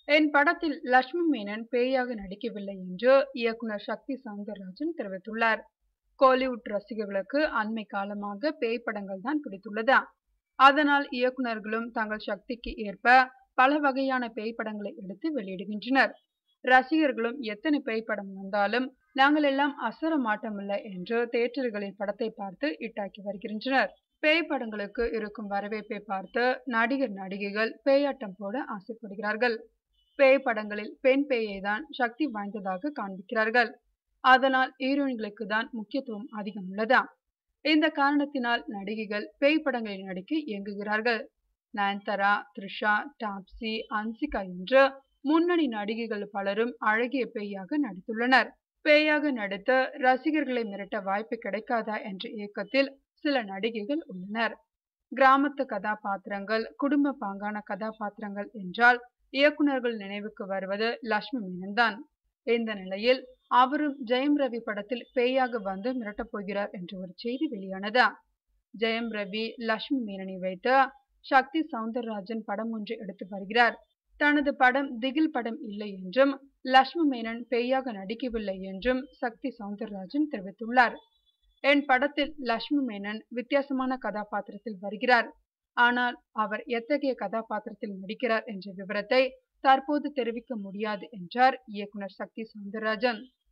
என் படத்தில் லட்சுமி மேனன் பேயாக நடிக்கவில்லை என்று இயக்குனர் சக்தி சவுந்தரராஜன் தெரிவித்துள்ளார் கோலிவுட் ரசிகர்களுக்கு அண்மை காலமாக பேய் படங்கள் தான் பிடித்துள்ளதா அதனால் இயக்குனர்களும் தங்கள் சக்திக்கு ஏற்ப பல வகையான பேய் படங்களை எடுத்து வெளியிடுகின்றனர் ரசிகர்களும் எத்தனை பேய் படம் வந்தாலும் நாங்கள் எல்லாம் அசர மாட்டோமில்லை என்று தேட்டர்களில் படத்தை பார்த்து இட்டாக்கி வருகின்றனர் பேய் படங்களுக்கு இருக்கும் வரவேற்பை பார்த்து நடிகர் நடிகைகள் பேயாட்டம் போட ஆசைப்படுகிறார்கள் பேய் படங்களில் பெண் பேயை தான் சக்தி வாய்ந்ததாக காண்பிக்கிறார்கள் அதனால் ஹீரோயின்களுக்கு தான் முக்கியத்துவம் அதிகம் உள்ளதா இந்த காரணத்தினால் நடிகைகள் பேய் படங்களில் நடிக்க இயங்குகிறார்கள் நயன்தாரா த்ரிஷா டாப்சி அன்சிகா என்று முன்னணி நடிகைகள் பலரும் அழகிய பேயாக நடித்துள்ளனர் பேயாக நடித்து ரசிகர்களை மிரட்ட வாய்ப்பு கிடைக்காதா என்ற இயக்கத்தில் சில நடிகைகள் உள்ளனர் கிராமத்து கதாபாத்திரங்கள் குடும்ப பாங்கான கதாபாத்திரங்கள் என்றால் இயக்குனர்கள் நினைவுக்கு வருவது லட்சுமி மேனன் தான் இந்த நிலையில் அவரும் ஜெயம் ரவி படத்தில் பேயாக வந்து மிரட்டப் போகிறார் என்ற ஒரு செய்தி வெளியானதா ஜெயம் ரவி லட்சுமி மேனனை வைத்து சக்தி சவுந்தரராஜன் படம் ஒன்று எடுத்து வருகிறார் தனது படம் திகில் படம் இல்லை என்றும் லட்சுமி மேனன் பேயாக நடிக்கவில்லை என்றும் சக்தி சவுந்தரராஜன் தெரிவித்துள்ளார் என் படத்தில் லட்சுமி மேனன் வித்தியாசமான கதாபாத்திரத்தில் வருகிறார் ஆனால் அவர் எத்தகைய கதாபாத்திரத்தில் நடிக்கிறார் என்ற விவரத்தை தற்போது தெரிவிக்க முடியாது என்றார் இயக்குனர் சக்தி சவுந்தரராஜன்